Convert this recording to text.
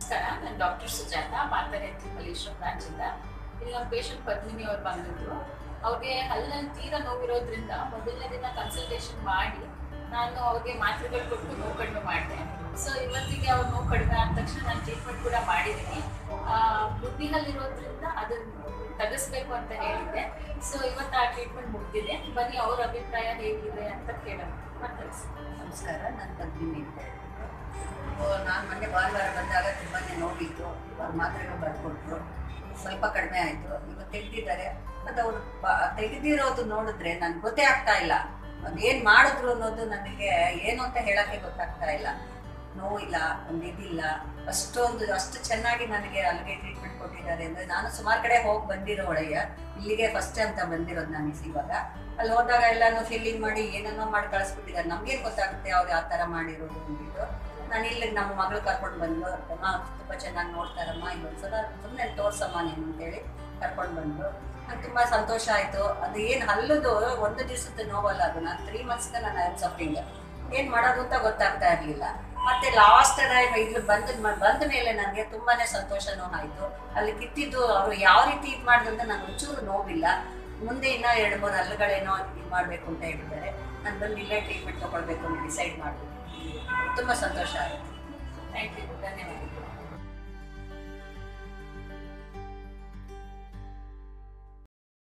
ನಮಸ್ಕಾರ ನಾನು ಡಾಕ್ಟರ್ ಸುಜಾತ ಮಾತರೆ ಮಲ್ಲೇಶ್ವರ ಬ್ರಾಂಚಿಂದ ಇಲ್ಲಿ ನಮ್ಮ ಪೇಷಂಟ್ ಪದ್ಮಿನಿ ಅವ್ರು ಬಂದಿದ್ರು ಅವ್ರಿಗೆ ಹಲ್ಲಲ್ಲಿ ತೀರಾ ನೋವಿರೋದ್ರಿಂದ ಮೊದಲನೇ ದಿನ ಕನ್ಸಲ್ಟೇಷನ್ ಮಾಡಿ ನಾನು ಅವ್ರಿಗೆ ಮಾತ್ರೆಗಳು ಕೊಟ್ಟು ನೋವು ಕಡಿಮೆ ಮಾಡಿದೆ ಸೊ ಇವತ್ತಿಗೆ ಅವ್ರ ನೋವು ಕಡಿಮೆ ಆದ ತಕ್ಷಣ ನಾನು ಟ್ರೀಟ್ಮೆಂಟ್ ಕೂಡ ಮಾಡಿದ್ದೀನಿ ಬುದ್ಧಿ ಹಲ್ಲಿರೋದ್ರಿಂದ ಅದನ್ನ ತೆಗೆಸ್ಬೇಕು ಅಂತ ಹೇಳಿದ್ದೆ ಸೊ ಇವತ್ತು ಆ ಟ್ರೀಟ್ಮೆಂಟ್ ಮುಗ್ದಿದೆ ಬನ್ನಿ ಅವ್ರ ಅಭಿಪ್ರಾಯ ಹೇಗಿದೆ ಅಂತ ಕೇಳೋಣ ಮಾತಾಡ್ಸಿ ನಮಸ್ಕಾರ ನಾನು ಪದ್ಮಿನಿ ಅಂತ ಹೇಳ್ಬಿಟ್ಟು ನಾನು ಮೊನ್ನೆ ಭಾನುವಾರ ಬಂದಾಗ ತುಂಬಾ ನೋವಿತ್ತು ಅವ್ರು ಮಾತ್ರೆಗಳು ಬರ್ಕೊಟ್ರು ಸ್ವಲ್ಪ ಕಡಿಮೆ ಆಯಿತು ಇವತ್ತು ತೆಗ್ದಿದ್ದಾರೆ ಮತ್ತು ಅವ್ರು ತೆಗೆದಿರೋದು ನೋಡಿದ್ರೆ ನನ್ಗೆ ಗೊತ್ತೇ ಆಗ್ತಾ ಇಲ್ಲ ಅದೇನು ಮಾಡಿದ್ರು ಅನ್ನೋದು ನನಗೆ ಏನು ಅಂತ ಹೇಳಕ್ಕೆ ಗೊತ್ತಾಗ್ತಾ ಇಲ್ಲ ನೋವಿಲ್ಲ ಒಂದು ಇದಿಲ್ಲ ಅಷ್ಟೊಂದು ಅಷ್ಟು ಚೆನ್ನಾಗಿ ನನಗೆ ಅಲ್ಲಿಗೆ ಟ್ರೀಟ್ಮೆಂಟ್ ಕೊಟ್ಟಿದ್ದಾರೆ ಅಂದರೆ ನಾನು ಸುಮಾರು ಕಡೆ ಹೋಗಿ ಬಂದಿರೋ ಒಳಗೆ ಇಲ್ಲಿಗೆ ಫಸ್ಟ್ ಅಂತ ಬಂದಿರೋದು ನಾನು ಇವಾಗ ಅಲ್ಲಿ ಹೋದಾಗ ಎಲ್ಲಾನು ಫಿಲ್ಲಿಂಗ್ ಮಾಡಿ ಏನೇನೋ ಮಾಡಿ ಕಳಿಸ್ಬಿಟ್ಟಿದ್ದಾರೆ ನಮ್ಗೇನ್ ಗೊತ್ತಾಗುತ್ತೆ ಅವ್ರು ಯಾವ ತರ ಮಾಡಿರೋದು ಅಂದ್ಬಿಟ್ಟು ನಾನು ಇಲ್ಲಿ ನಮ್ಮ ಮಗಳು ಕರ್ಕೊಂಡು ಬಂದು ಅಮ್ಮ ತುಂಬಾ ಚೆನ್ನಾಗಿ ನೋಡ್ತಾರಮ್ಮ ಇನ್ನೊಂದ್ಸಲ ಸುಮ್ಮನೆ ತೋರ್ಸಮ್ಮ ನೀನು ಅಂತೇಳಿ ಕರ್ಕೊಂಡು ಬಂದು ನಂಗೆ ತುಂಬಾ ಸಂತೋಷ ಆಯ್ತು ಅದು ಏನ್ ಹಲ್ಲದು ಒಂದು ದಿವಸದ ನೋವಲ್ಲ ಅದು ನಾನು ತ್ರೀ ಮಂತ್ಸ್ ನಾನು ಐ ಸಫರಿಂಗ್ ಏನ್ ಮಾಡೋದು ಅಂತ ಗೊತ್ತಾಗ್ತಾ ಇರ್ಲಿಲ್ಲ ಮತ್ತೆ ಲಾಸ್ಟ್ ಟೈಮ್ ಇಲ್ಲಿ ಬಂದ ಬಂದ ಮೇಲೆ ನನಗೆ ತುಂಬಾನೇ ಸಂತೋಷನೂ ಆಯ್ತು ಅಲ್ಲಿ ಕಿತ್ತಿದ್ದು ಅವರು ಯಾವ ರೀತಿ ಇದು ಮಾಡಿದ್ರು ಅಂತ ನಂಗೆ ಒಂಚೂರು ನೋವಿಲ್ಲ ಮುಂದೆ ಇನ್ನೂ ಎರಡು ಮೂರು ಹಲ್ಲುಗಳೇನೋ ಇದು ಮಾಡಬೇಕು ಅಂತ ಹೇಳಿದ್ದಾರೆ ನಾನು ಬಂದು ಇಲ್ಲೇ ಟ್ರೀಟ್ಮೆಂಟ್ ತಗೊಳ್ಬೇಕು ಅಂತ ಡಿಸೈಡ್ ಮಾಡಿದ್ವಿ ತುಂಬ ಸಂತೋಷ ಆಯಿತು ಥ್ಯಾಂಕ್ ಯು ಧನ್ಯವಾದ